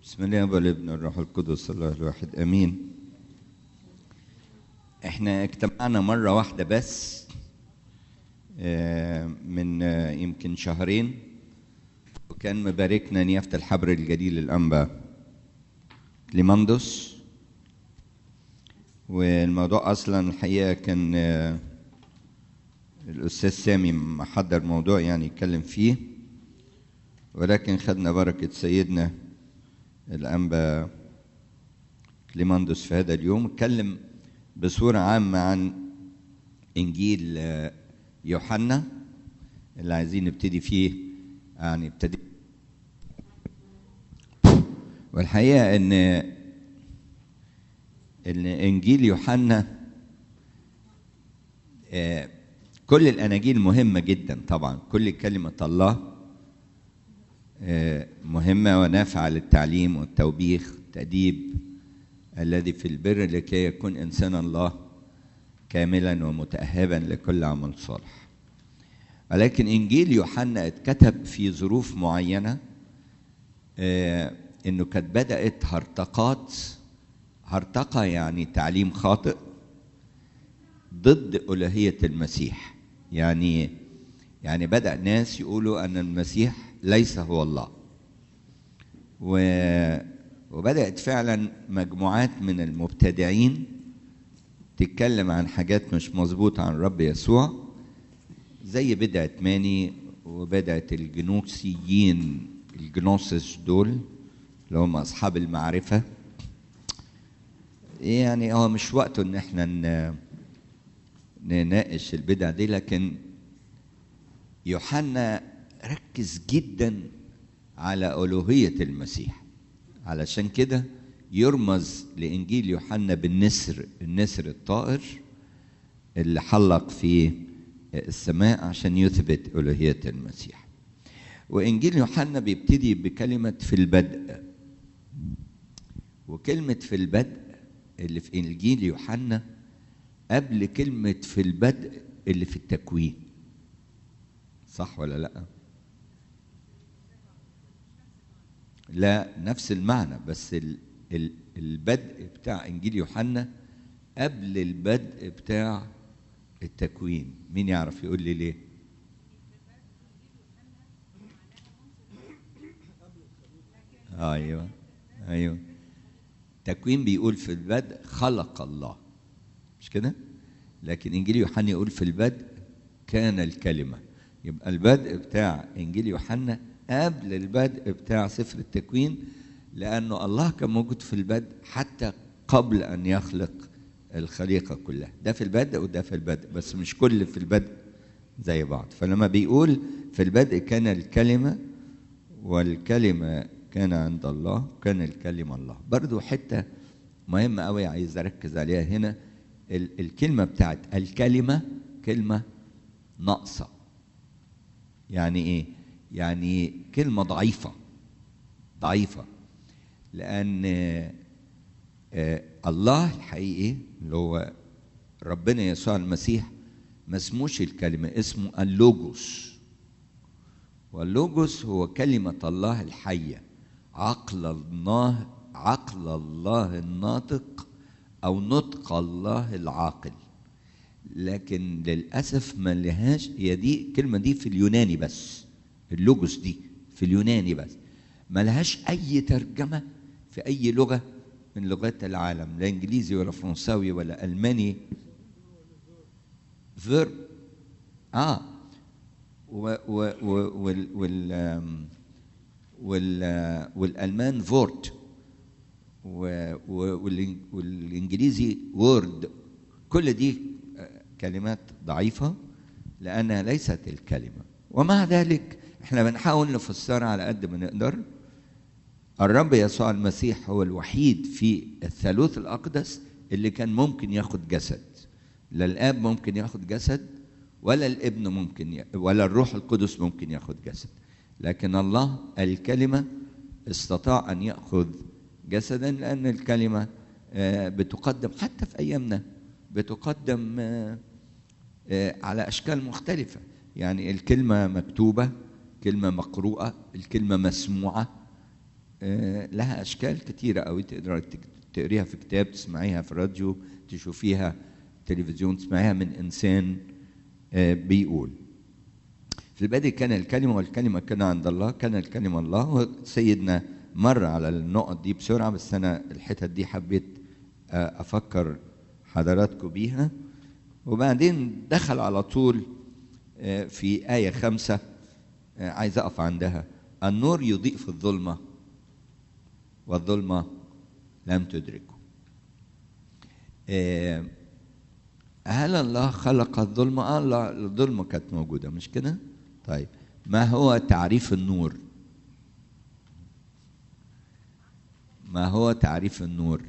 بسم الله والابن والروح القدس الله الواحد امين احنا اجتمعنا مره واحده بس آه، من آه، يمكن شهرين وكان مباركنا نيافه الحبر الجليل الانبا كليماندوس والموضوع اصلا الحقيقه كان آه، الاستاذ سامي محضر موضوع يعني يتكلم فيه ولكن خدنا بركه سيدنا الأنبا كليماندوس في هذا اليوم اتكلم بصورة عامة عن إنجيل آه، يوحنا اللي عايزين نبتدي فيه يعني ابتدي والحقيقة إن إن إنجيل يوحنا آه، كل الأناجيل مهمة جدا طبعا كل كلمة الله مهمة ونافعة للتعليم والتوبيخ والتأديب الذي في البر لكي يكون إنسان الله كاملا ومتأهبا لكل عمل صالح ولكن إنجيل يوحنا اتكتب في ظروف معينة آه، إنه كانت بدأت هرطقات هرطقة يعني تعليم خاطئ ضد ألوهية المسيح يعني يعني بدأ ناس يقولوا أن المسيح ليس هو الله و... وبدأت فعلا مجموعات من المبتدعين تتكلم عن حاجات مش مظبوطة عن الرب يسوع زي بدعة ماني وبدعة الجنوسيين الجنوسس دول اللي هم أصحاب المعرفة يعني هو مش وقته إن احنا ن... نناقش البدع دي لكن يوحنا ركز جدا على ألوهية المسيح علشان كده يرمز لإنجيل يوحنا بالنسر النسر الطائر اللي حلق في السماء عشان يثبت ألوهية المسيح وإنجيل يوحنا بيبتدي بكلمة في البدء وكلمة في البدء اللي في إنجيل يوحنا قبل كلمة في البدء اللي في التكوين صح ولا لأ؟ لا نفس المعنى بس ال ال البدء بتاع انجيل يوحنا قبل البدء بتاع التكوين مين يعرف يقول لي ليه ايوه ايوه التكوين بيقول في البدء خلق الله مش كده لكن انجيل يوحنا يقول في البدء كان الكلمه يبقى البدء بتاع انجيل يوحنا قبل البدء بتاع سفر التكوين لأنه الله كان موجود في البدء حتى قبل أن يخلق الخليقة كلها ده في البدء وده في البدء بس مش كل في البدء زي بعض فلما بيقول في البدء كان الكلمة والكلمة كان عند الله كان الكلمة الله برضو حتة مهمة قوي عايز أركز عليها هنا ال- الكلمة بتاعت الكلمة كلمة ناقصة يعني إيه؟ يعني كلمة ضعيفة ضعيفة لأن آه، الله الحقيقي اللي هو ربنا يسوع المسيح ما اسموش الكلمة اسمه اللوجوس واللوجوس هو كلمة الله الحية عقل الله عقل الله الناطق أو نطق الله العاقل لكن للأسف ما لهاش هي دي الكلمة دي في اليوناني بس اللوجوس دي في اليوناني بس ما لهاش اي ترجمه في اي لغه من لغات العالم لا انجليزي ولا فرنساوي ولا الماني فيرب اه و و و وال وال آم، وال آه، والالمان فورت و- و- والإن- والانجليزي وورد كل دي آه، كلمات ضعيفه لانها ليست الكلمه ومع ذلك احنا بنحاول نفسرها على قد ما نقدر الرب يسوع المسيح هو الوحيد في الثالوث الأقدس اللي كان ممكن ياخد جسد لا الآب ممكن ياخد جسد ولا الابن ممكن ي... ولا الروح القدس ممكن ياخد جسد لكن الله الكلمة استطاع أن يأخذ جسدا لأن الكلمة آه، بتقدم حتى في أيامنا بتقدم آه، آه، على أشكال مختلفة يعني الكلمة مكتوبة كلمة مقروءة الكلمة مسموعة آه، لها اشكال كتيره قوي تقدر تك- تقريها في كتاب تسمعيها في راديو تشوفيها تلفزيون تسمعيها من انسان آه، بيقول في البدء كان الكلمة والكلمة كان عند الله كان الكلمة الله سيدنا مر على النقط دي بسرعة بس أنا الحتت دي حبيت آه، أفكر حضراتكم بيها وبعدين دخل على طول آه، في آية خمسة آه، عايز أقف عندها النور يضيء في الظلمة والظلمة لم تدركه آه، هل الله خلق الظلمة؟ آه الله الظلمة كانت موجودة مش كده؟ طيب ما هو تعريف النور؟ ما هو تعريف النور؟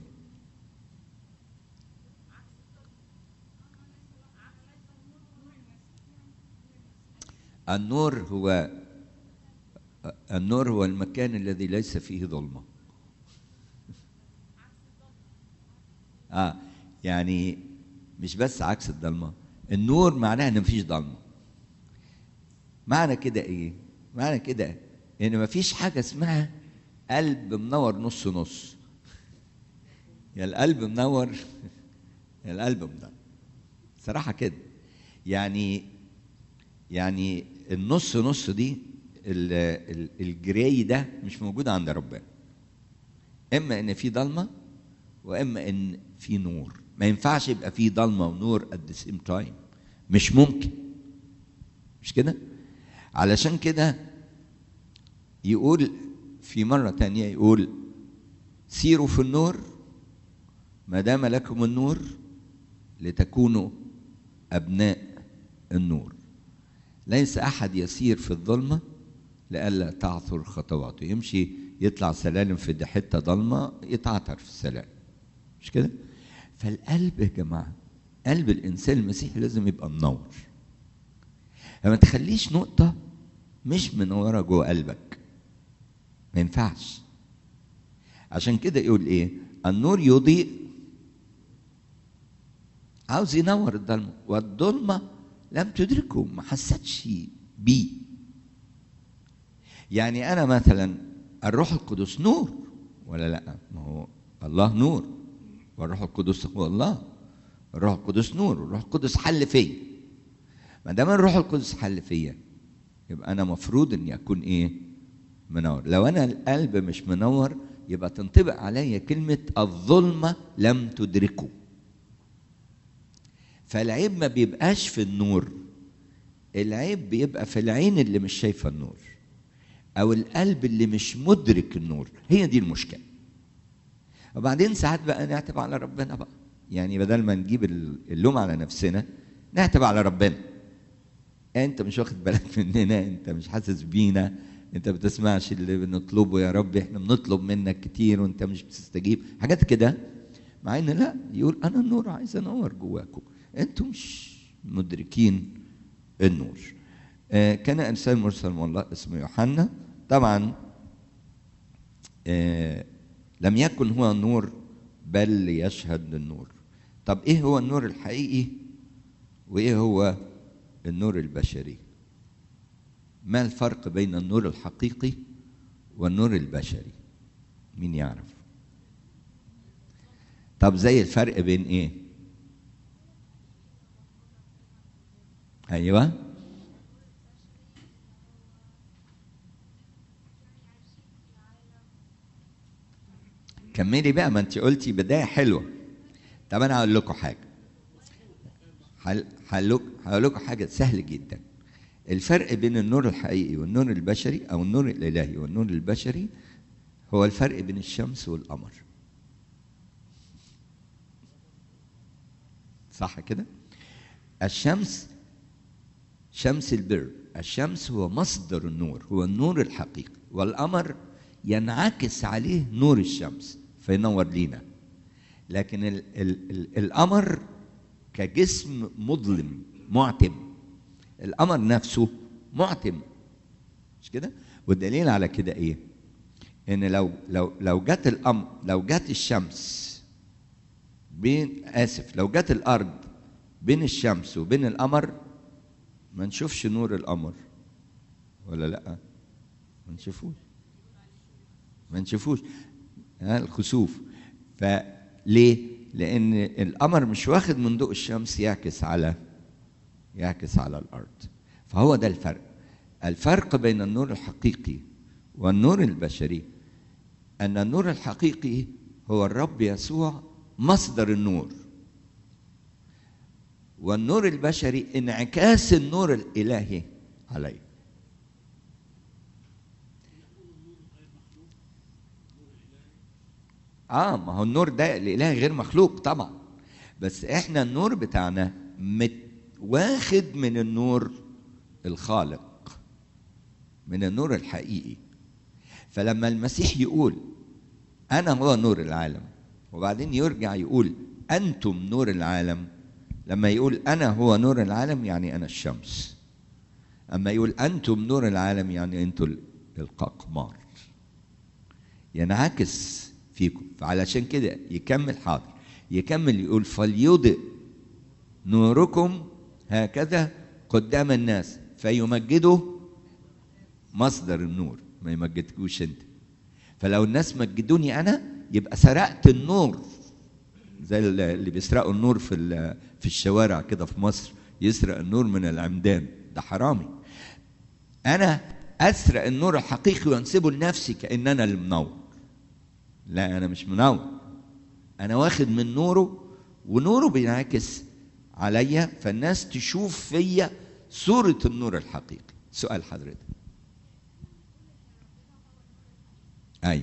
النور هو النور هو المكان الذي ليس فيه ظلمة اه يعني مش بس عكس الضلمة النور معناه ان مفيش ضلمة معنى كده ايه معنى كده ان مفيش حاجة اسمها قلب منور نص نص يا القلب منور يا القلب منور صراحة كده يعني يعني النص نص دي ال- ال- الجراي ده مش موجود عند ربنا اما ان في ضلمه واما ان في نور ما ينفعش يبقى في ضلمه ونور at the same time مش ممكن مش كده علشان كده يقول في مرة تانية يقول سيروا في النور ما دام لكم النور لتكونوا أبناء النور ليس أحد يسير في الظلمة لئلا تعثر خطواته يمشي يطلع سلالم في حتة ضلمة يتعثر في السلالم مش كده فالقلب يا جماعة قلب الإنسان المسيحي لازم يبقى منور ما تخليش نقطة مش منورة جوه قلبك ما ينفعش عشان كده يقول ايه النور يضيء عاوز ينور الضلمة والظلمة لم تدركه ما حستش بيه يعني أنا مثلا الروح القدس نور ولا لا ما هو الله نور والروح القدس هو الله الروح القدس نور والروح القدس حل فيا ما دام الروح القدس حل فيا يبقى انا مفروض اني اكون ايه منور لو انا القلب مش منور يبقى تنطبق عليا كلمه الظلمه لم تدركه فالعيب ما بيبقاش في النور العيب بيبقى في العين اللي مش شايفه النور او القلب اللي مش مدرك النور هي دي المشكله وبعدين ساعات بقى نعتب على ربنا بقى يعني بدل ما نجيب اللوم على نفسنا نعتب على ربنا انت مش واخد بالك مننا انت مش حاسس بينا انت بتسمعش اللي بنطلبه يا رب احنا بنطلب منك كتير وانت مش بتستجيب حاجات كده مع ان لا يقول انا النور عايز انور جواكم انتم مش مدركين النور آه كان انسان مرسل من الله اسمه يوحنا طبعا آه لم يكن هو النور بل ليشهد للنور طب ايه هو النور الحقيقي وايه هو النور البشري ما الفرق بين النور الحقيقي والنور البشري مين يعرف طب زي الفرق بين ايه ايوه كملي بقى ما انت قلتي بدايه حلوه طب انا هقول لكم حاجه هقول لكم حاجه سهل جدا الفرق بين النور الحقيقي والنور البشري او النور الالهي والنور البشري هو الفرق بين الشمس والقمر صح كده الشمس شمس البر الشمس هو مصدر النور هو النور الحقيقي والقمر ينعكس عليه نور الشمس فينور لينا لكن ال ال ال القمر كجسم مظلم معتم القمر نفسه معتم مش كده والدليل على كده ايه ان لو لو لو جت القمر لو جت الشمس بين اسف لو جت الارض بين الشمس وبين القمر ما نشوفش نور القمر ولا لا ما نشوفوش ما نشوفوش ها الخسوف فليه لان القمر مش واخد من ضوء الشمس يعكس على يعكس على الارض فهو ده الفرق الفرق بين النور الحقيقي والنور البشري ان النور الحقيقي هو الرب يسوع مصدر النور والنور البشري انعكاس النور الالهي عليه اه ما هو النور ده الالهي غير مخلوق طبعا بس احنا النور بتاعنا مت واخد من النور الخالق من النور الحقيقي فلما المسيح يقول انا هو نور العالم وبعدين يرجع يقول انتم نور العالم لما يقول انا هو نور العالم يعني انا الشمس اما يقول انتم نور العالم يعني انتم الاقمار ينعكس فيكم فعلشان كده يكمل حاضر يكمل يقول فليضئ نوركم هكذا قدام الناس فيمجدوا مصدر النور ما يمجدكوش انت فلو الناس مجدوني انا يبقى سرقت النور زي اللي بيسرقوا النور في في الشوارع كده في مصر يسرق النور من العمدان ده حرامي انا اسرق النور الحقيقي وانسبه لنفسي كان انا اللي منور لا انا مش منور انا واخد من نوره ونوره بينعكس عليا فالناس تشوف فيا صورة النور الحقيقي سؤال حضرتك أي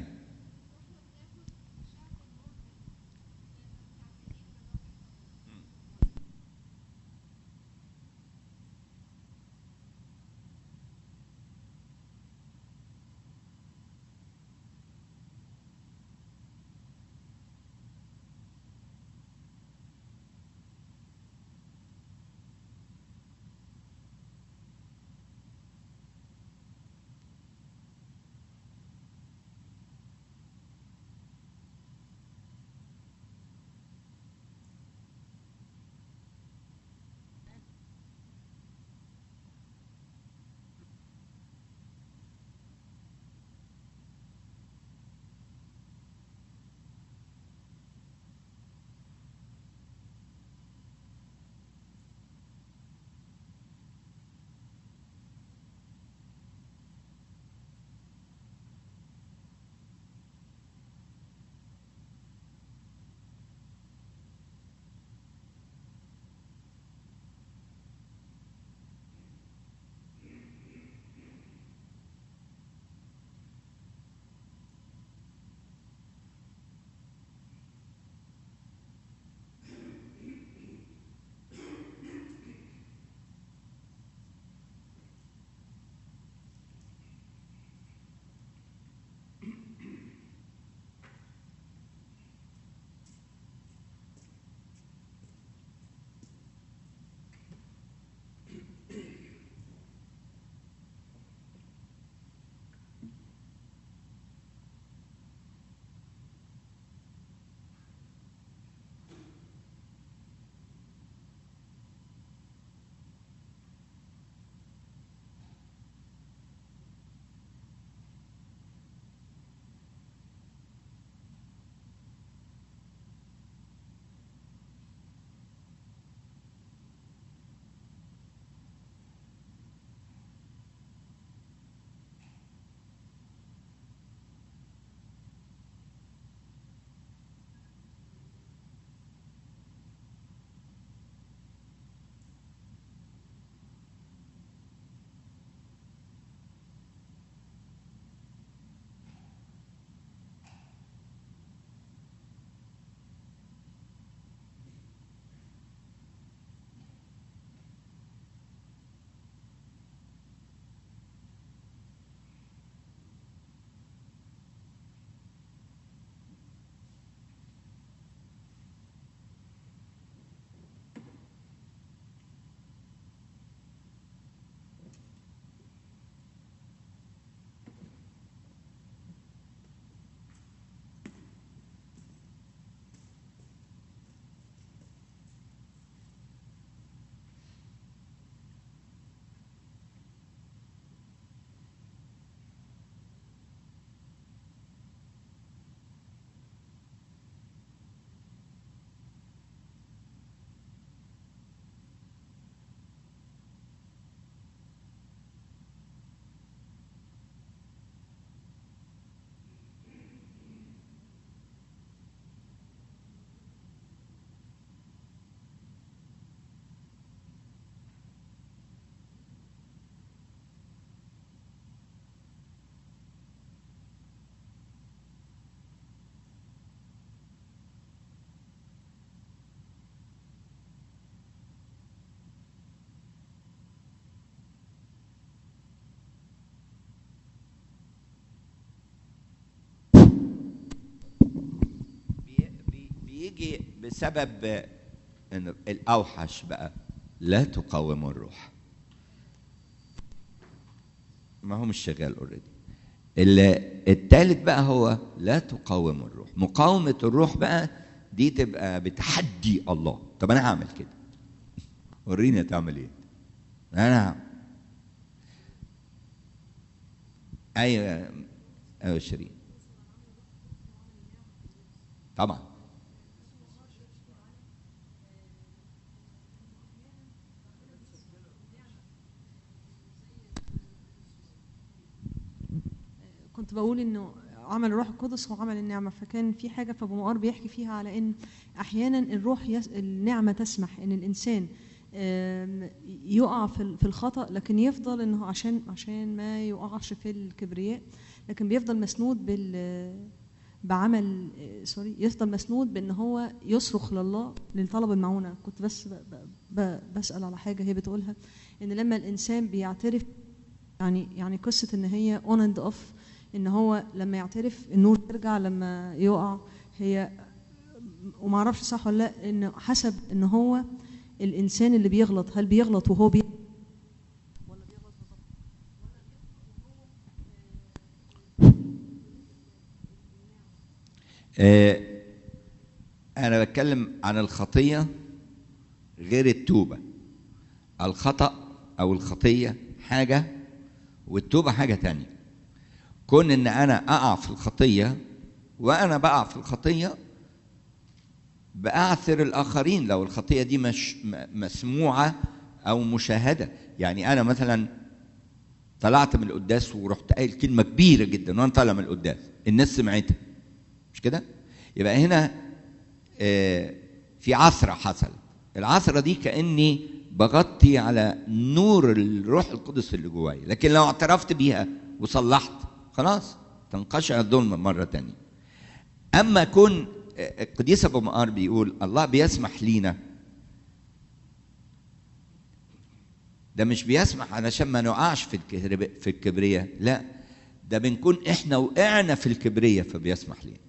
يجي بسبب إن الاوحش بقى لا تقاوموا الروح ما هو مش شغال اوريدي الثالث بقى هو لا تقاوموا الروح مقاومه الروح بقى دي تبقى بتحدي الله طب انا هعمل كده وريني هتعمل ايه انا هعمل. ايوه ايوه شيرين طبعا كنت بقول انه عمل الروح القدس هو عمل النعمه فكان في حاجه في ابو مقار بيحكي فيها على ان احيانا الروح يس... النعمه تسمح ان الانسان آم، يقع في ال- في الخطا لكن يفضل انه عشان عشان ما يقعش في الكبرياء لكن بيفضل مسنود بال بعمل آه، سوري يفضل مسنود بان هو يصرخ لله لطلب المعونه كنت بس ب... ب... ب... بسال على حاجه هي بتقولها ان لما الانسان بيعترف يعني يعني قصه ان هي اون اند اوف ان هو لما يعترف النور ترجع لما يقع هي وما اعرفش صح ولا لا ان حسب ان هو الانسان اللي بيغلط هل بيغلط وهو بي آه، أنا بتكلم عن الخطية غير التوبة الخطأ أو الخطية حاجة والتوبة حاجة تانية كون إن أنا أقع في الخطية وأنا بقع في الخطية بأعثر الآخرين لو الخطية دي مش م- مسموعة أو مشاهدة يعني أنا مثلا طلعت من القداس ورحت قايل كلمة كبيرة جدا وأنا طالع من القداس الناس سمعتها مش كده؟ يبقى هنا آه، في عثرة حصلت العثرة دي كأني بغطي على نور الروح القدس اللي جوايا لكن لو اعترفت بيها وصلحت خلاص تنقشع الظلم مرة تانية أما كون آه، القديس أبو مقار بيقول الله بيسمح لينا ده مش بيسمح علشان ما نقعش في الكهرب- في الكبرياء لا ده بنكون احنا وقعنا في الكبرياء فبيسمح لينا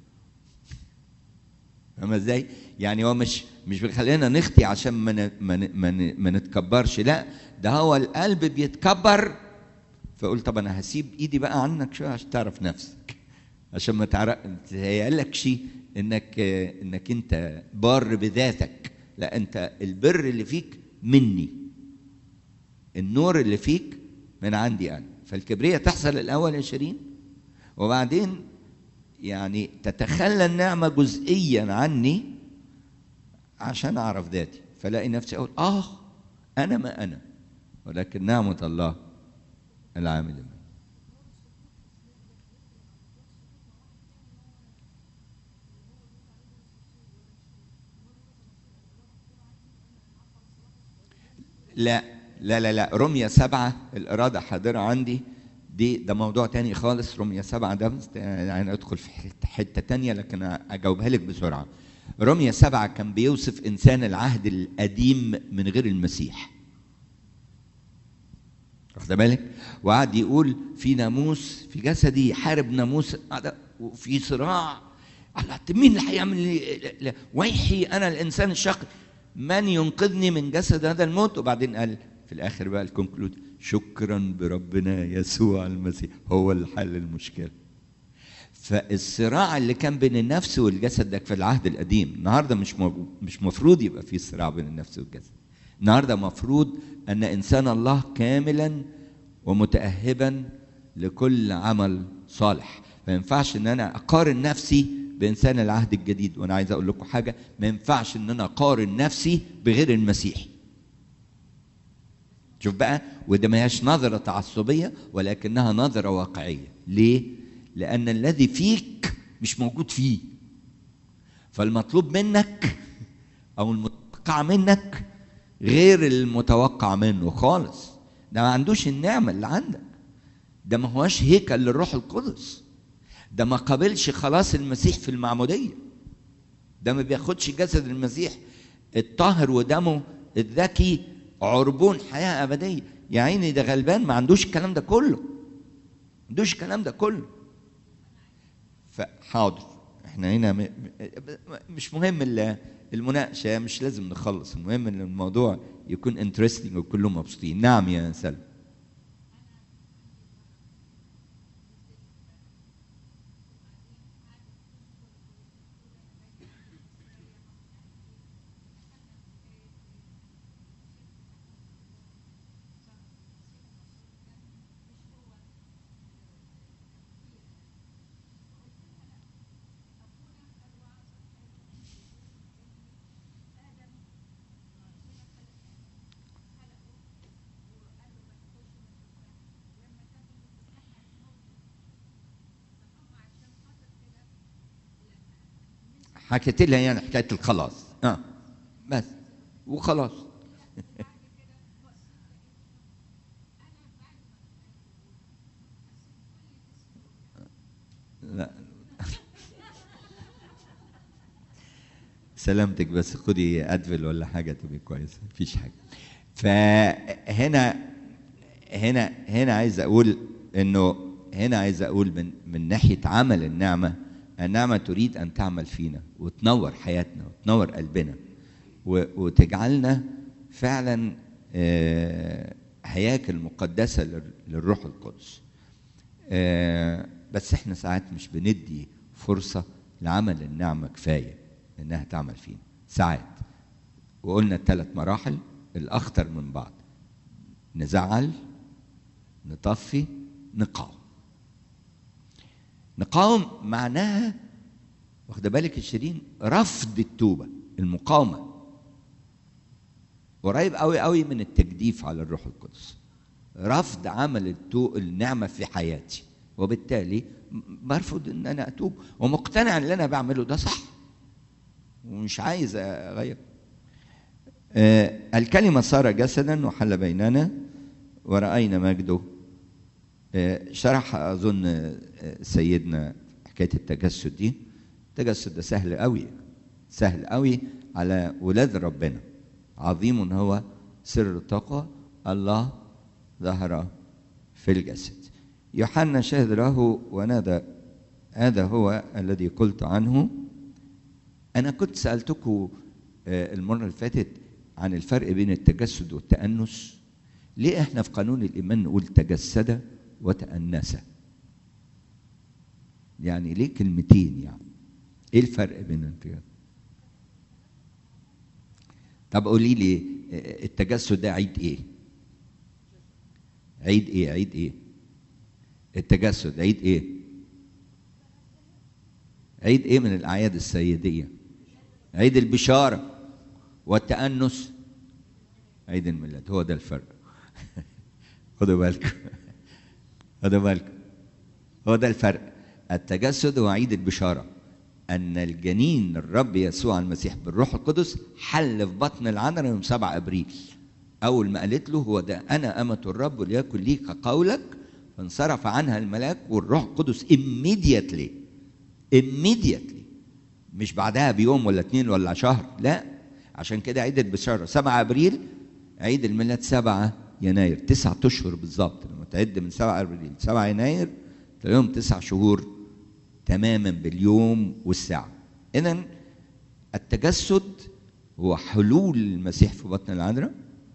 فاهم ازاي؟ يعني هو مش مش بيخلينا نخطي عشان ما ن- ما ن- ما ن- ما نتكبرش لا ده هو القلب بيتكبر فقول طب انا هسيب ايدي بقى عنك شويه عشان تعرف نفسك عشان ما تعرف تهيألكش انك انك انت بار بذاتك لا انت البر اللي فيك مني النور اللي فيك من عندي انا فالكبرياء تحصل الاول يا شيرين وبعدين يعني تتخلى النعمة جزئيا عني عشان أعرف ذاتي فلاقي نفسي أقول آه أنا ما أنا ولكن نعمة الله العامل مني لا لا لا لا رمية سبعة الإرادة حاضرة عندي دي ده موضوع تاني خالص رمية سبعة ده بس- يعني أدخل في حتة- حتة تانية لكن أجاوبها لك بسرعة رمية سبعة كان بيوصف إنسان العهد القديم من غير المسيح واخد بالك وقعد يقول في ناموس في جسدي يحارب ناموس قعد- وفي صراع الله طب مين اللي هيعمل لي لا- لا. ويحي انا الانسان الشقي من ينقذني من جسد هذا الموت وبعدين قال في الاخر بقى الكونكلود شكرا بربنا يسوع المسيح هو اللي حل المشكله فالصراع اللي كان بين النفس والجسد ده في العهد القديم النهارده مش موجود مش مفروض يبقى في صراع بين النفس والجسد النهارده مفروض ان انسان الله كاملا ومتاهبا لكل عمل صالح ما ينفعش ان انا اقارن نفسي بانسان العهد الجديد وانا عايز اقول لكم حاجه ما ينفعش ان انا اقارن نفسي بغير المسيح شوف بقى وده ما هياش نظرة تعصبية ولكنها نظرة واقعية ليه؟ لأن الذي فيك مش موجود فيه فالمطلوب منك أو المتوقع منك غير المتوقع منه خالص ده ما عندوش النعمة اللي عندك ده ما هوش هيكل للروح القدس ده ما قابلش خلاص المسيح في المعمودية ده ما بياخدش جسد المسيح الطاهر ودمه الذكي عربون حياة أبدية يا عيني ده غلبان ما عندوش الكلام ده كله ما عندوش الكلام ده كله فحاضر احنا هنا م... م- مش مهم ال- المناقشه مش لازم نخلص المهم ان الموضوع يكون انترستنج وكلهم مبسوطين نعم يا سلمى حكيت لها يعني حكايه الخلاص اه بس وخلاص لا سلامتك بس خدي ادفل ولا حاجه تبقى كويسه مفيش حاجه فهنا هنا هنا عايز اقول انه هنا عايز اقول من من ناحيه عمل النعمه النعمه تريد ان تعمل فينا وتنور حياتنا وتنور قلبنا و- وتجعلنا فعلا آه، هياكل مقدسه لل- للروح القدس آه، بس احنا ساعات مش بندي فرصه لعمل النعمه كفايه انها تعمل فينا ساعات وقلنا الثلاث مراحل الاخطر من بعض نزعل نطفي نقاوم نقاوم معناها واخده بالك الشيرين رفض التوبه المقاومه قريب قوي قوي من التجديف على الروح القدس رفض عمل التو النعمه في حياتي وبالتالي م- برفض ان انا اتوب ومقتنع ان اللي انا بعمله ده صح ومش عايز اغير آه، الكلمه صار جسدا وحل بيننا وراينا مجده آه، شرح اظن آه، سيدنا حكايه التجسد دي التجسد ده سهل قوي سهل قوي على ولاد ربنا عظيم هو سر التقوى الله ظهر في الجسد يوحنا شهد له ونادى هذا هو الذي قلت عنه انا كنت سالتكم آه، المره اللي فاتت عن الفرق بين التجسد والتانس ليه احنا في قانون الايمان نقول تجسد وتانس يعني ليه كلمتين يعني ايه الفرق بين التجسد طب قولي لي آه، التجسد ده عيد ايه عيد ايه عيد ايه التجسد عيد ايه عيد ايه من الاعياد السيديه عيد البشاره والتانس عيد الميلاد هو ده الفرق خدوا بالكم خدوا بالكم هو ده الفرق التجسد هو عيد البشاره ان الجنين الرب يسوع المسيح بالروح القدس حل في بطن العنر يوم 7 ابريل اول ما قالت له هو ده انا امه الرب وليكن ليك قولك فانصرف عنها الملاك والروح القدس immediately immediately مش بعدها بيوم ولا اتنين ولا شهر لا عشان كده عيد البشارة 7 ابريل عيد الميلاد 7 يناير تسعة اشهر بالظبط لما تعد من 7 ابريل 7 يناير تلاقيهم تسع شهور تماما باليوم والساعة اذا التجسد هو حلول المسيح في بطن العذراء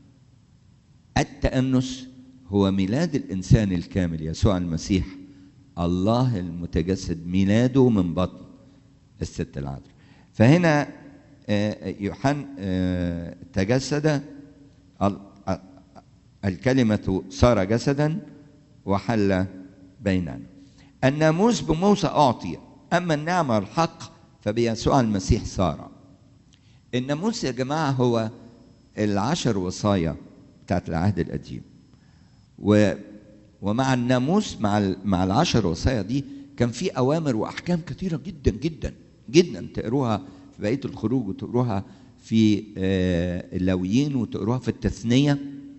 التأنس هو ميلاد الإنسان الكامل يسوع المسيح الله المتجسد ميلاده من بطن الست العذراء فهنا آه، يوحنا آه، تجسد ال- ال- الكلمة صار جسدا وحل بيننا الناموس بموسى أعطي أما النعمة والحق فبيسوع المسيح صار الناموس يا جماعة هو العشر وصايا بتاعت العهد القديم و ومع الناموس مع ال- مع العشر وصايا دي كان في اوامر واحكام كثيره جدا جدا جدا تقروها في بقيه الخروج وتقروها في آه، اللاويين وتقروها في التثنيه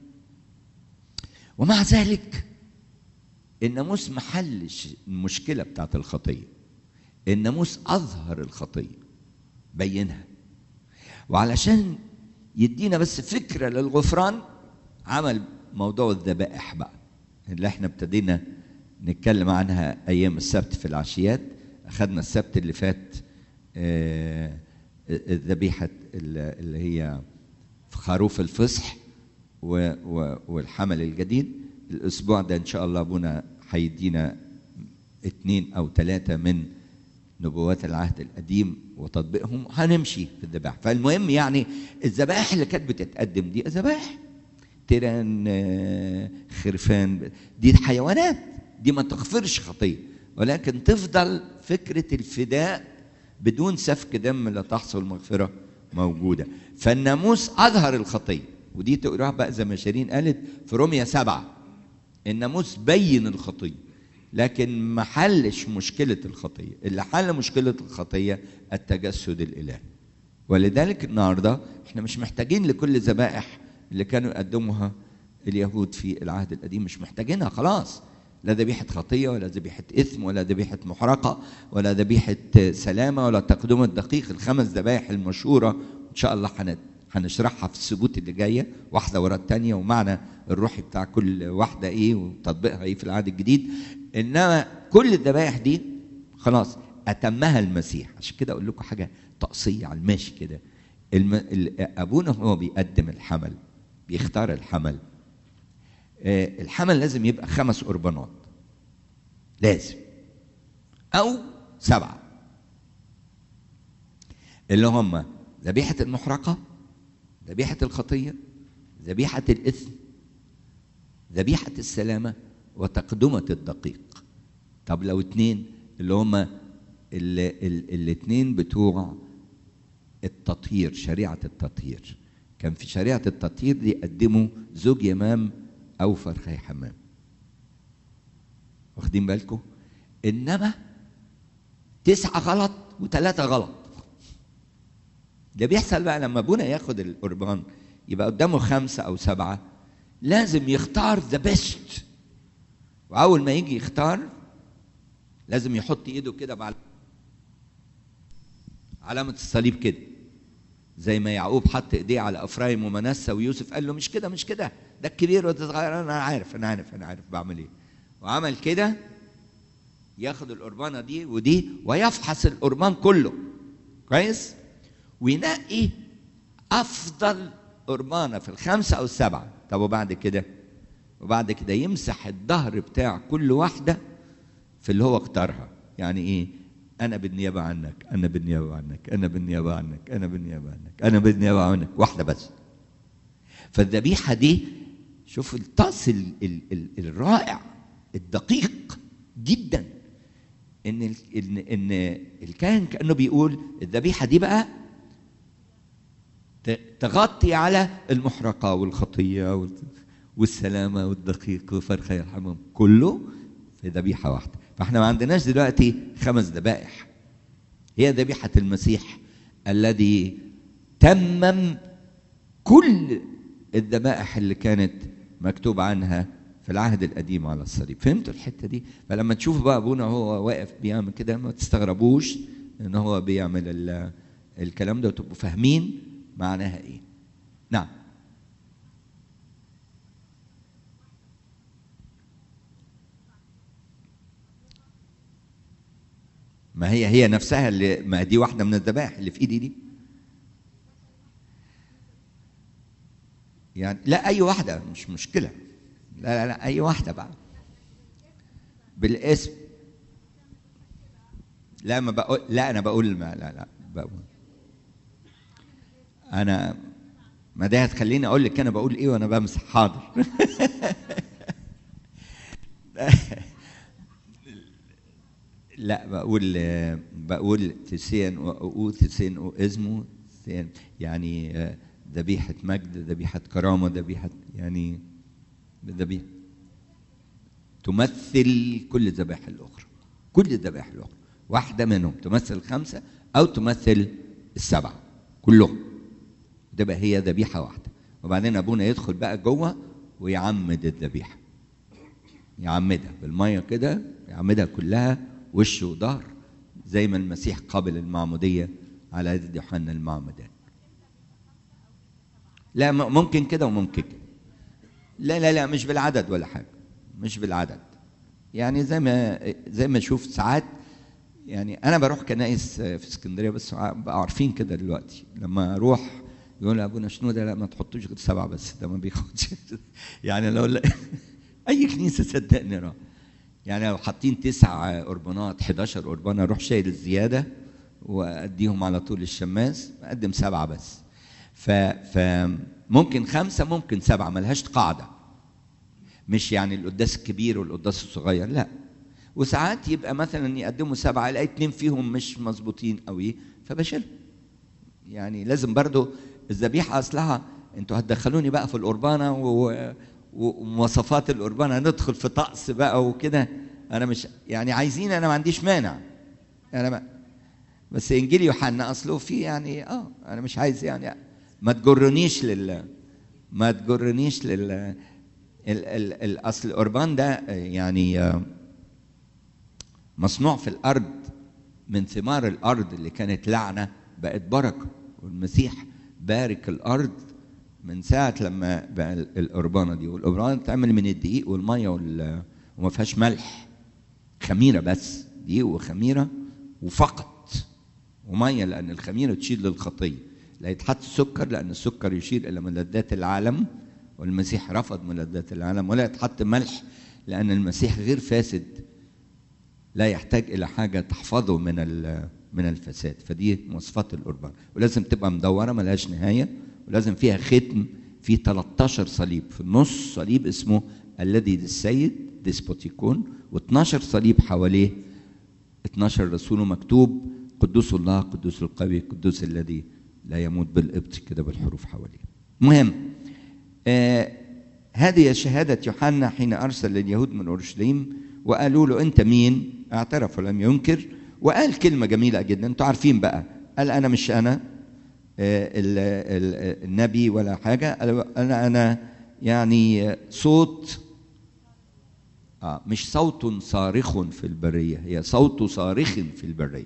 ومع ذلك الناموس ما حلش المشكله بتاعت الخطيه الناموس اظهر الخطيه بينها وعلشان يدينا بس فكره للغفران عمل موضوع الذبائح بقى اللي احنا ابتدينا نتكلم عنها ايام السبت في العشيات اخذنا السبت اللي فات آه، الذبيحة ال- اللي هي خروف الفصح و- و- والحمل الجديد الأسبوع ده إن شاء الله أبونا هيدينا اتنين أو ثلاثة من نبوات العهد القديم وتطبيقهم هنمشي في الذبائح فالمهم يعني الذبائح اللي كانت بتتقدم دي ذبائح تيران آه، خرفان دي حيوانات دي ما تغفرش خطيه ولكن تفضل فكره الفداء بدون سفك دم لا تحصل مغفره موجوده فالناموس اظهر الخطيه ودي تقراها بقى زي ما شيرين قالت في روميا سبعه الناموس بين الخطيه لكن ما حلش مشكله الخطيه اللي حل مشكله الخطيه التجسد الالهي ولذلك النهارده احنا مش محتاجين لكل ذبائح اللي كانوا يقدموها اليهود في العهد القديم مش محتاجينها خلاص لا ذبيحة خطية ولا ذبيحة إثم ولا ذبيحة محرقة ولا ذبيحة سلامة ولا تقدم الدقيق الخمس ذبائح المشهورة إن شاء الله هن- هنشرحها في السبوت اللي جاية واحدة ورا التانية ومعنى الروحي بتاع كل واحدة إيه وتطبيقها إيه في العهد الجديد إنما كل الذبائح دي خلاص أتمها المسيح عشان كده أقول لكم حاجة تقصية على الماشي كده الم... ال- أبونا هو بيقدم الحمل بيختار الحمل آه، الحمل لازم يبقى خمس قربانات لازم أو سبعة اللي هم ذبيحة المحرقة ذبيحة الخطية ذبيحة الإثم ذبيحة السلامة وتقدمة الدقيق طب لو اتنين اللي هما ال- ال- الاتنين بتوع التطهير شريعة التطهير كان في شريعة التطهير دي يقدموا زوج يمام أو فرخي حمام واخدين بالكم إنما تسعة غلط وثلاثة غلط ده بيحصل بقى لما ابونا ياخد القربان يبقى قدامه خمسة أو سبعة لازم يختار ذا بيست وأول ما يجي يختار لازم يحط إيده كده بعد علامة الصليب كده زي ما يعقوب حط ايديه على افرايم ومنسى ويوسف قال له مش كده مش كده ده الكبير وده الصغير انا عارف انا عارف انا عارف بعمل ايه وعمل كده ياخد القربانه دي ودي ويفحص القربان كله كويس وينقي افضل قربانه في الخمسه او السبعه طب وبعد كده وبعد كده يمسح الظهر بتاع كل واحده في اللي هو اختارها يعني ايه انا بالنيابه عنك انا بالنيابه عنك انا بالنيابه عنك انا بالنيابه عنك انا بالنيابه عنك واحده بس فالذبيحه دي شوف الطقس ال- ال- ال- الرائع الدقيق جدا ان ال- ان ان الكاهن كانه بيقول الذبيحه دي بقى ت- تغطي على المحرقه والخطيه وال- والسلامه والدقيق وفرخه الحمام كله في ذبيحه واحده فاحنا ما عندناش دلوقتي خمس ذبائح هي ذبيحه المسيح الذي تمم كل الذبائح اللي كانت مكتوب عنها في العهد القديم على الصليب فهمتوا الحته دي فلما تشوفوا بقى ابونا هو واقف بيعمل كده ما تستغربوش ان هو بيعمل ال- الكلام ده وتبقوا فاهمين معناها ايه نعم ما هي هي نفسها اللي ما دي واحده من الذبائح اللي في ايدي دي يعني لا اي واحده مش مشكله لا لا لا اي واحده بقى بالاسم لا ما بقول لا انا بقول ما لا لا بقول انا ما ده هتخليني اقول لك انا بقول ايه وانا بمسح حاضر لا بقول بقول تسين او تسين او اسمه تسين يعني آه، ذبيحة مجد ذبيحة كرامة ذبيحة يعني ذبيحة تمثل كل الذبائح الأخرى كل الذبائح الأخرى واحدة منهم تمثل الخمسة أو تمثل السبعة كلهم تبقى هي ذبيحة واحدة وبعدين أبونا يدخل بقى جوه ويعمد الذبيحة يعمدها بالمية كده يعمدها كلها وش وظهر زي ما المسيح قابل المعمودية على يد يوحنا المعمدان لا م- ممكن كده وممكن كده لا لا لا مش بالعدد ولا حاجة مش بالعدد يعني زي ما زي ما اشوف ساعات يعني انا بروح كنائس في اسكندريه بس بقى عارفين كده دلوقتي لما اروح يقول ابونا شنو ده لا ما تحطوش غير سبعه بس ده ما بياخدش يعني لو لا اي كنيسه صدقني راح يعني لو حاطين تسع قربانات 11 قربانه اروح شايل الزياده واديهم على طول الشماس اقدم سبعه بس ف فممكن خمسه ممكن سبعه ملهاش قاعده مش يعني القداس الكبير والقداس الصغير لا وساعات يبقى مثلا يقدموا سبعه الاقي اتنين فيهم مش مظبوطين قوي فبشيلهم يعني لازم برضو الذبيحه اصلها انتوا هتدخلوني بقى في القربانه و... ومواصفات القربانه ندخل في طقس بقى وكده انا مش يعني عايزين انا ما عنديش مانع انا ما بس انجيل يوحنا اصله في يعني اه انا مش عايز يعني ما تجرنيش لل ما تجرنيش لل ال... ال... الاصل القربان ده يعني مصنوع في الارض من ثمار الارض اللي كانت لعنه بقت بركه والمسيح بارك الارض من ساعه لما بقى القربانه دي والقربانه بتتعمل من الدقيق والميه وال... وما فيهاش ملح خميره بس دقيق وخميره وفقط وميه لان الخميره تشيل للخطيه لا يتحط سكر لان السكر يشير الى ملذات العالم والمسيح رفض ملذات العالم ولا يتحط ملح لان المسيح غير فاسد لا يحتاج الى حاجه تحفظه من من الفساد فدي مواصفات القربان ولازم تبقى مدوره ملهاش نهايه ولازم فيها ختم في 13 صليب في النص صليب اسمه الذي للسيد ديسبوتيكون و12 صليب حواليه 12 رسول مكتوب قدوس الله قدوس القوي قدوس الذي لا يموت بالقبط كده بالحروف حواليه المهم آه هذه شهادة يوحنا حين أرسل اليهود من أورشليم وقالوا له أنت مين؟ اعترف ولم ينكر وقال كلمة جميلة جدا أنتوا عارفين بقى قال أنا مش أنا ال ال النبي ولا حاجة أنا أنا يعني صوت آه مش صوت صارخ في البرية هي صوت صارخ في البرية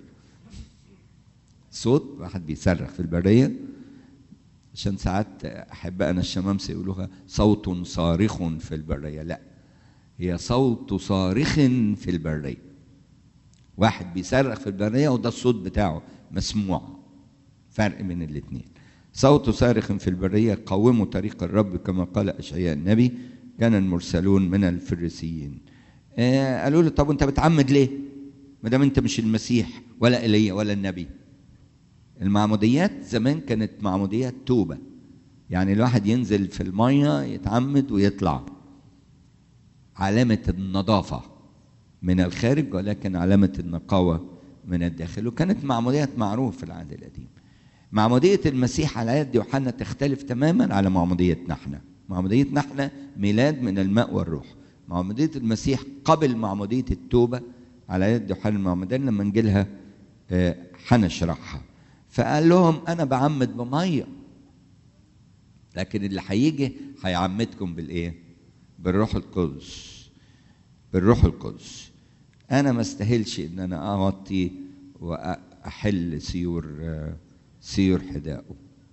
صوت واحد بيصرخ في البرية عشان ساعات أحب أنا الشمامسة يقولوها صوت صارخ في البرية لا هي صوت صارخ في البرية واحد بيصرخ في البرية وده الصوت بتاعه مسموع فرق بين الاثنين صوت صارخ في البرية قوموا طريق الرب كما قال أشعياء النبي كان المرسلون من الفريسيين آه قالوا له طب انت بتعمد ليه ما دام انت مش المسيح ولا ايليا ولا النبي المعموديات زمان كانت معموديات توبة يعني الواحد ينزل في المية يتعمد ويطلع علامة النظافة من الخارج ولكن علامة النقاوة من الداخل وكانت معموديات معروف في العهد القديم معمودية المسيح على يد يوحنا تختلف تماما على معموديتنا احنا معموديتنا احنا ميلاد من الماء والروح معمودية المسيح قبل معمودية التوبة على يد يوحنا المعمدان لما نجيلها هنشرحها فقال لهم انا بعمد بميه لكن اللي هيجي هيعمدكم بالايه بالروح القدس بالروح القدس انا ما استاهلش ان انا اغطي واحل سيور سيور حدائه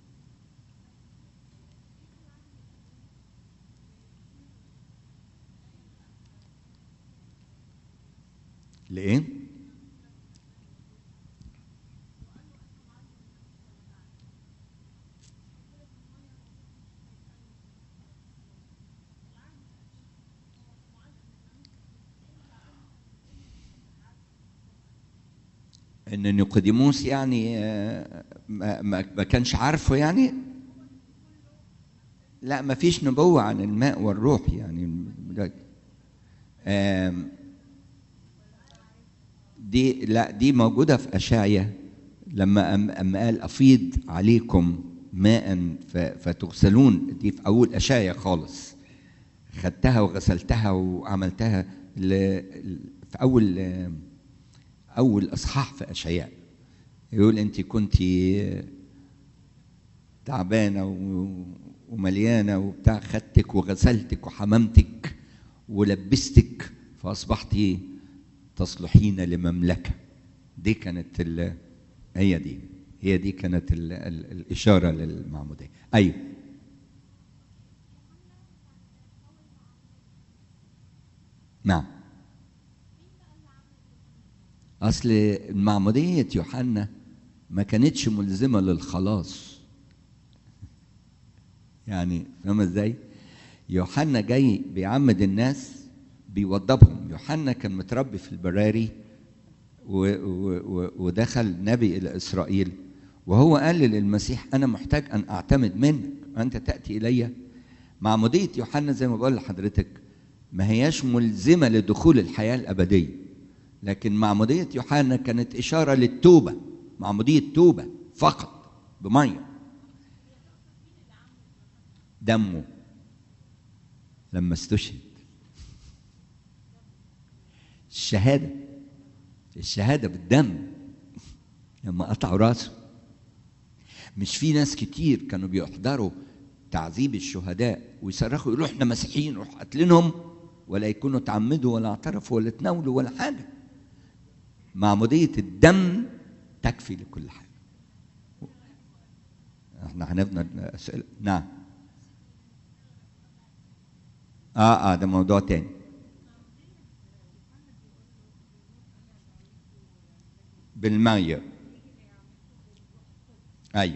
ليه ان نيقوديموس يعني ما, ما كانش عارفه يعني لا ما فيش نبوة عن الماء والروح يعني دي لا دي موجودة في أشعية لما أما قال أفيض عليكم ماء فتغسلون دي في أول أشعية خالص خدتها وغسلتها وعملتها في أول أول إصحاح في أشعياء يقول أنت كنت تعبانة ومليانة وبتاع خدتك وغسلتك وحممتك ولبستك فأصبحت تصلحين لمملكة دي كانت ال... هي دي هي دي كانت ال... ال... الإشارة للمعمودية أيوه نعم اصل معموديه يوحنا ما كانتش ملزمه للخلاص يعني فاهم ازاي يوحنا جاي بيعمد الناس بيوضبهم يوحنا كان متربي في البراري و و و ودخل نبي الى اسرائيل وهو قال للمسيح انا محتاج ان اعتمد منك انت تاتي الي معموديه يوحنا زي ما بقول لحضرتك ما هياش ملزمه لدخول الحياه الابديه لكن معموديه يوحنا كانت اشاره للتوبه معموديه توبه فقط بميه دمه لما استشهد الشهاده الشهاده بالدم لما قطعوا راسه مش في ناس كتير كانوا بيحضروا تعذيب الشهداء ويصرخوا يقولوا احنا مسيحيين نروح قاتلينهم ولا يكونوا تعمدوا ولا اعترفوا ولا تناولوا ولا حاجه معموديه الدم تكفي لكل حاجه احنا هنبنى اسئله نعم اه اه ده موضوع تاني بالمية ايوه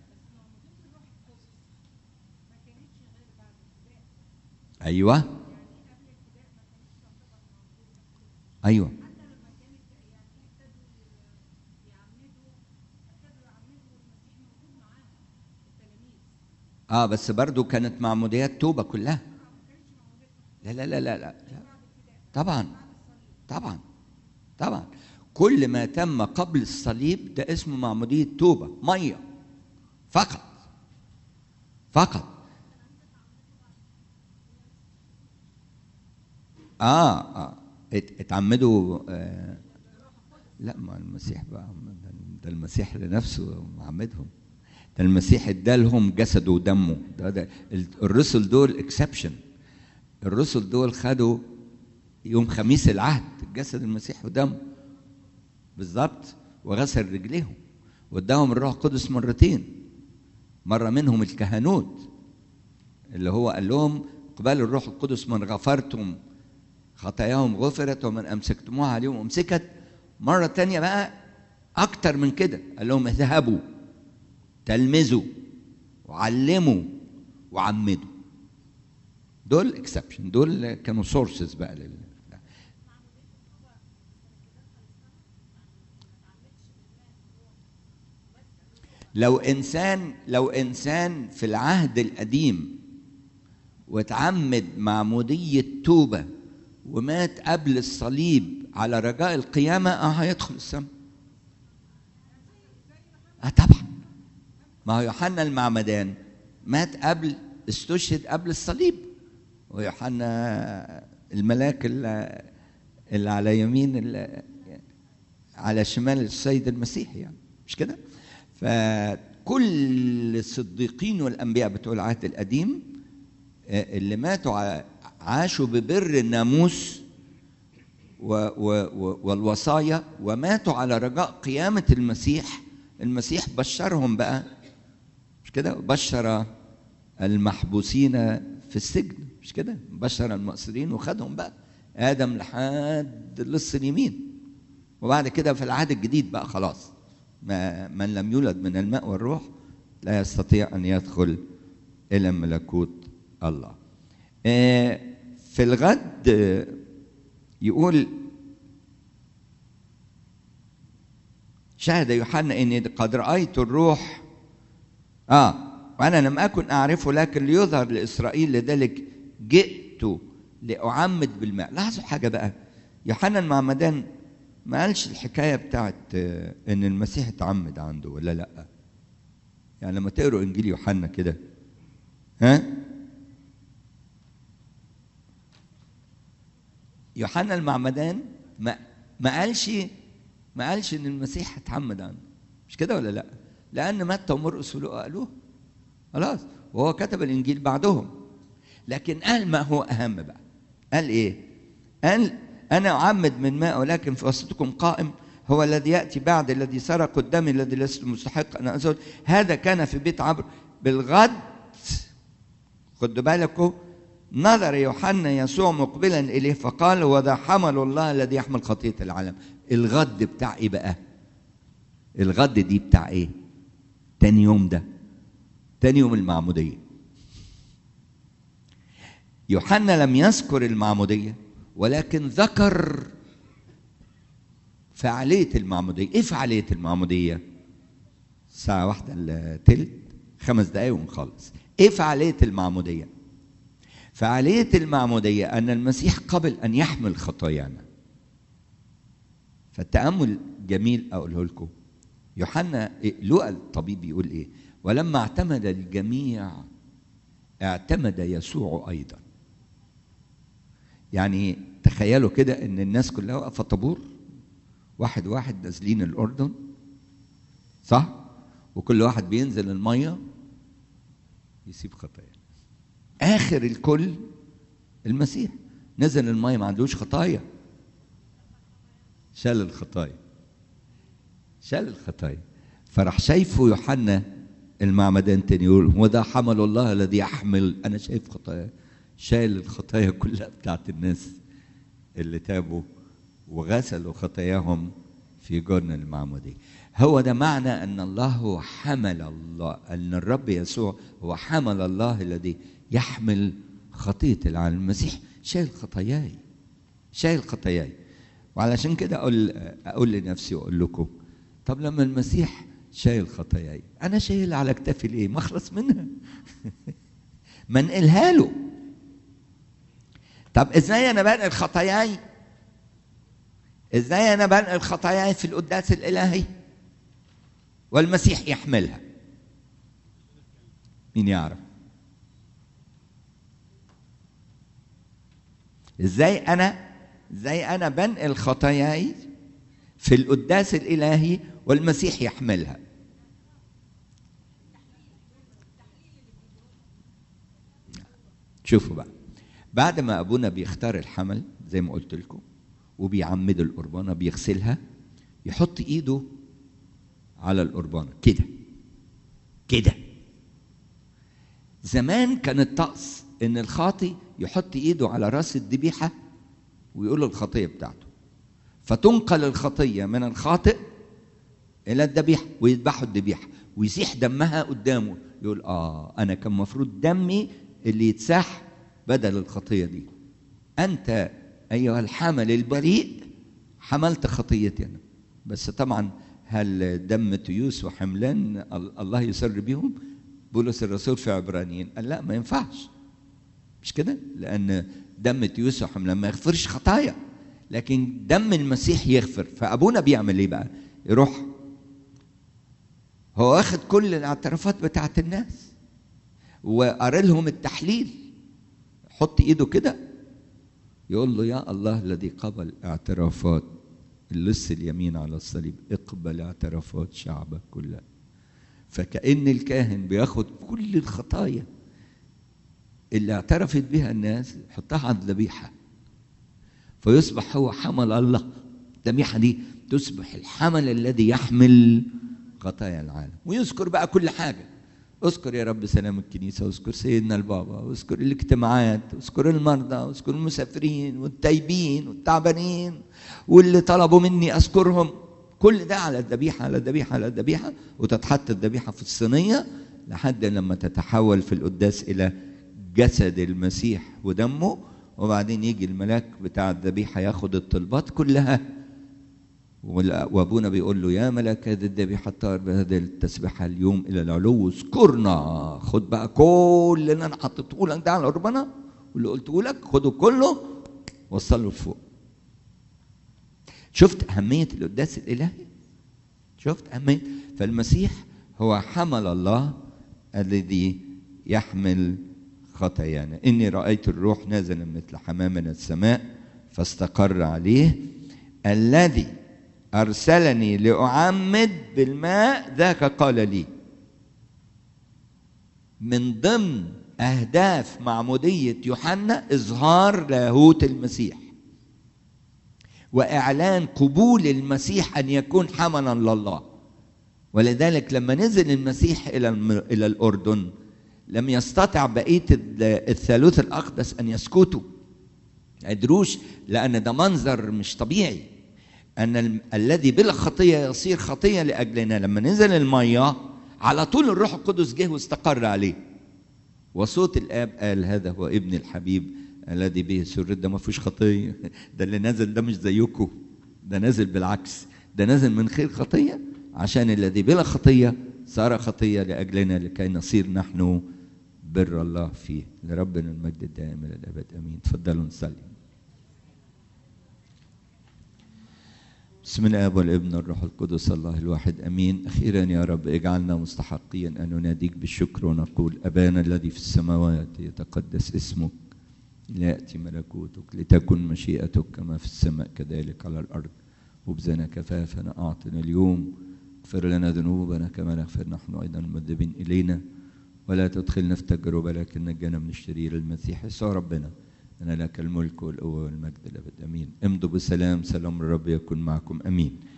ايوه ايوه اه بس برضو كانت معموديات توبه كلها لا لا لا لا لا, لا. طبعا طبعا طبعا كل ما تم قبل الصليب ده اسمه معمودية توبة مية فقط فقط اه اه اتعمدوا آه لا ما المسيح بقى ده المسيح لنفسه معمدهم ده المسيح ادالهم جسده ودمه ده, ده الرسل دول اكسبشن الرسل دول خدوا يوم خميس العهد جسد المسيح ودمه بالظبط وغسل رجليهم واداهم الروح القدس مرتين مرة منهم الكهنوت اللي هو قال لهم قبال الروح القدس من غفرتم خطاياهم غفرت ومن أمسكتموها عليهم أمسكت مرة تانية بقى أكتر من كده قال لهم اذهبوا تلمذوا وعلموا وعمدوا دول اكسبشن دول كانوا سورسز بقى لل لو انسان لو انسان في العهد القديم واتعمد معموديه توبه ومات قبل الصليب على رجاء القيامه اه هيدخل السماء اه طبعا ما هو يوحنا المعمدان مات قبل استشهد قبل الصليب ويوحنا الملاك اللي, اللي على يمين اللي على شمال السيد المسيح يعني مش كده؟ فكل الصديقين والانبياء بتوع العهد القديم اللي ماتوا عاشوا ببر الناموس و و و والوصايا وماتوا على رجاء قيامة المسيح المسيح بشرهم بقى مش كده بشر المحبوسين في السجن مش كده بشر المؤسرين وخدهم بقى آدم لحد لص اليمين وبعد كده في العهد الجديد بقى خلاص ما من لم يولد من الماء والروح لا يستطيع ان يدخل الى ملكوت الله في الغد يقول شهد يوحنا اني قد رايت الروح اه وانا لم اكن اعرفه لكن ليظهر لاسرائيل لذلك جئت لاعمد بالماء لاحظوا حاجه بقى يوحنا المعمدان ما قالش الحكايه بتاعت ان المسيح اتعمد عنده ولا لا يعني لما تقروا انجيل يوحنا كده ها يوحنا المعمدان ما ما قالش ما قالش ان المسيح اتعمد عنده مش كده ولا لا لان متى ومرقس ولوقا قالوه خلاص وهو كتب الانجيل بعدهم لكن قال ما هو اهم بقى قال ايه قال انا اعمد من ماء ولكن في وسطكم قائم هو الذي ياتي بعد الذي سرق الدم الذي لست مستحق ان ازول هذا كان في بيت عبر بالغد خدوا بالكم نظر يوحنا يسوع مقبلا اليه فقال وذا حمل الله الذي يحمل خطيه العالم الغد بتاع ايه بقى الغد دي بتاع ايه تاني يوم ده تاني يوم المعموديه يوحنا لم يذكر المعموديه ولكن ذكر فعاليه المعموديه ايه فعاليه المعموديه الساعه واحدة الا تلت خمس دقايق ونخلص ايه فعاليه المعموديه فعاليه المعموديه ان المسيح قبل ان يحمل خطايانا فالتامل جميل اقوله لكم يوحنا لوقا الطبيب يقول ايه ولما اعتمد الجميع اعتمد يسوع ايضا يعني تخيلوا كده ان الناس كلها واقفه طابور واحد واحد نازلين الاردن صح وكل واحد بينزل الميه يسيب خطايا اخر الكل المسيح نزل الميه ما عندوش خطايا شال الخطايا شال الخطايا فراح شايفه يوحنا المعمدان تاني يقول وده حمل الله الذي يحمل انا شايف خطايا شال الخطايا كلها بتاعت الناس اللي تابوا وغسلوا خطاياهم في جرن المعمودية هو ده معنى أن الله هو حمل الله أن الرب يسوع هو حمل الله الذي يحمل خطية العالم المسيح شايل خطاياي شايل خطاياي وعلشان كده أقول أقول لنفسي وأقول لكم طب لما المسيح شايل خطاياي أنا شايل على كتافي ليه؟ ما أخلص منها ما انقلها له طب ازاي انا بنقل خطاياي ازاي انا بنقل خطاياي في القداس الالهي والمسيح يحملها مين يعرف ازاي انا ازاي انا بنقل خطاياي في القداس الالهي والمسيح يحملها شوفوا بقى بعد ما ابونا بيختار الحمل زي ما قلت لكم وبيعمد القربانه بيغسلها يحط ايده على القربانه كده كده زمان كان الطقس ان الخاطي يحط ايده على راس الذبيحه ويقول له الخطيه بتاعته فتنقل الخطيه من الخاطئ الى الذبيحه ويذبحوا الذبيحه ويسيح دمها قدامه يقول اه انا كان المفروض دمي اللي يتساح بدل الخطيه دي انت ايها الحمل البريء حملت خطيتي انا بس طبعا هل دم تيوس وحملان الله يسر بيهم بولس الرسول في عبرانيين قال لا ما ينفعش مش كده لان دم تيوس وحملان ما يغفرش خطايا لكن دم المسيح يغفر فابونا بيعمل ايه بقى يروح هو واخد كل الاعترافات بتاعت الناس وقرا لهم التحليل حط ايده كده يقول له يا الله الذي قبل اعترافات اللص اليمين على الصليب اقبل اعترافات شعبك كلها فكأن الكاهن بياخد كل الخطايا اللي اعترفت بها الناس يحطها على الذبيحة فيصبح هو حمل الله الذبيحة دي تصبح الحمل الذي يحمل خطايا العالم ويذكر بقى كل حاجة اذكر يا رب سلام الكنيسة واذكر سيدنا البابا واذكر الاجتماعات واذكر المرضى واذكر المسافرين والتايبين والتعبانين واللي طلبوا مني اذكرهم كل ده على الذبيحة على الذبيحة على الذبيحة وتتحط الذبيحة في الصينية لحد لما تتحول في القداس إلى جسد المسيح ودمه وبعدين يجي الملاك بتاع الذبيحة ياخد الطلبات كلها وابونا بيقول له يا ملك هذه الذبيحه الطاهر بهذه التسبيحه اليوم الى العلو اذكرنا خد بقى كل اللي انا حطيته لك ده على ربنا واللي قلته لك خده كله وصله لفوق شفت اهميه القداس الالهي شفت اهميه فالمسيح هو حمل الله الذي يحمل خطايانا اني رايت الروح نازلا مثل حمام من السماء فاستقر عليه الذي أرسلني لأعمد بالماء ذاك قال لي من ضمن أهداف معمودية يوحنا إظهار لاهوت المسيح وإعلان قبول المسيح أن يكون حملا لله ولذلك لما نزل المسيح إلى إلى الأردن لم يستطع بقيه الثالوث الاقدس ان يسكتوا قدروش لان ده منظر مش طبيعي ان ال- الذي بلا خطيه يصير خطيه لاجلنا لما نزل الميه على طول الروح القدس جه واستقر عليه وصوت الاب قال هذا هو ابن الحبيب الذي به سر ده ما فيهوش خطيه ده اللي نزل ده مش زيكم ده نزل بالعكس ده نزل من خير خطيه عشان الذي بلا خطيه صار خطيه لاجلنا لكي نصير نحن بر الله فيه لربنا المجد الدائم الى الابد امين تفضلوا نصلي بسم الاب والابن والروح القدس الله الواحد امين اخيرا يا رب اجعلنا مستحقين ان نناديك بالشكر ونقول ابانا الذي في السماوات يتقدس اسمك لياتي ملكوتك لتكن مشيئتك كما في السماء كذلك على الارض خبزنا كفافنا اعطنا اليوم اغفر لنا ذنوبنا كما نغفر نحن ايضا المذنبين الينا ولا تدخلنا في تجربه لكن نجنا من الشرير المسيح يسوع ربنا أنا لك الملك والقوة والمجد الأبد أمين امضوا بسلام سلام الرب يكن معكم أمين